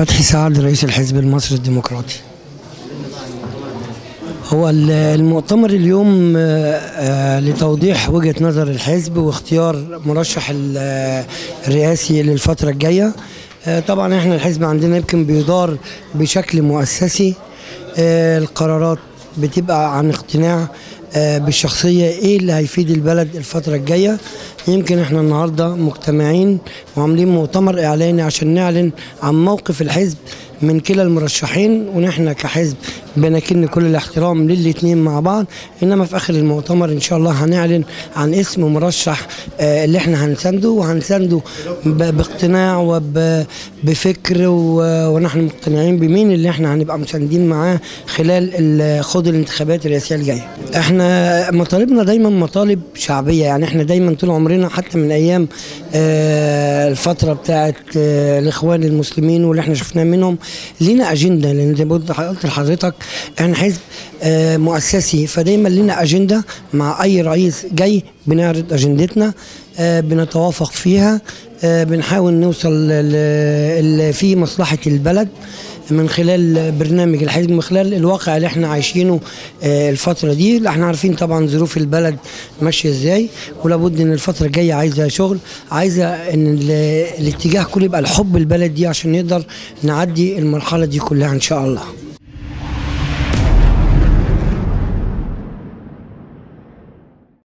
فتحي سعد رئيس الحزب المصري الديمقراطي هو ال- المؤتمر اليوم آه، آه، لتوضيح وجهة نظر الحزب واختيار مرشح ال- آه، الرئاسي للفترة الجاية آه، طبعا احنا الحزب عندنا يمكن بيدار بشكل مؤسسي آه، القرارات بتبقى عن اقتناع آه، بالشخصية ايه اللي هيفيد البلد الفترة الجاية يمكن احنا النهاردة مجتمعين وعاملين مؤتمر اعلاني عشان نعلن عن موقف الحزب من كلا المرشحين ونحن كحزب بنكن كل الاحترام للاتنين مع بعض انما في اخر المؤتمر ان شاء الله هنعلن عن اسم مرشح آه، اللي احنا هنسنده وهنسنده ب- باقتناع وبفكر ونحن مقتنعين بمين اللي احنا هنبقى مساندين معاه خلال ال- خوض الانتخابات الرئاسيه الجايه. احنا مطالبنا دايما مطالب شعبيه يعني احنا دايما طول عمرنا حتى من ايام آه، الفتره بتاعت آه، الاخوان المسلمين واللي احنا شفناه منهم لينا اجنده لان زي ما قلت قلت لحضرتك احنا حزب آه، مؤسسي فدايما لينا اجنده مع اي رئيس جاي بنعرض اجندتنا آه، بنتوافق فيها آه، بنحاول نوصل ل- ل- في مصلحه البلد من خلال برنامج الحزب من خلال الواقع اللي احنا عايشينه آه، الفترة دي اللي احنا عارفين طبعا ظروف البلد ماشية ازاي ولابد ان الفترة الجاية عايزة شغل عايزة ان ال- الاتجاه كله يبقى الحب البلد دي عشان نقدر نعدي المرحلة دي كلها ان شاء الله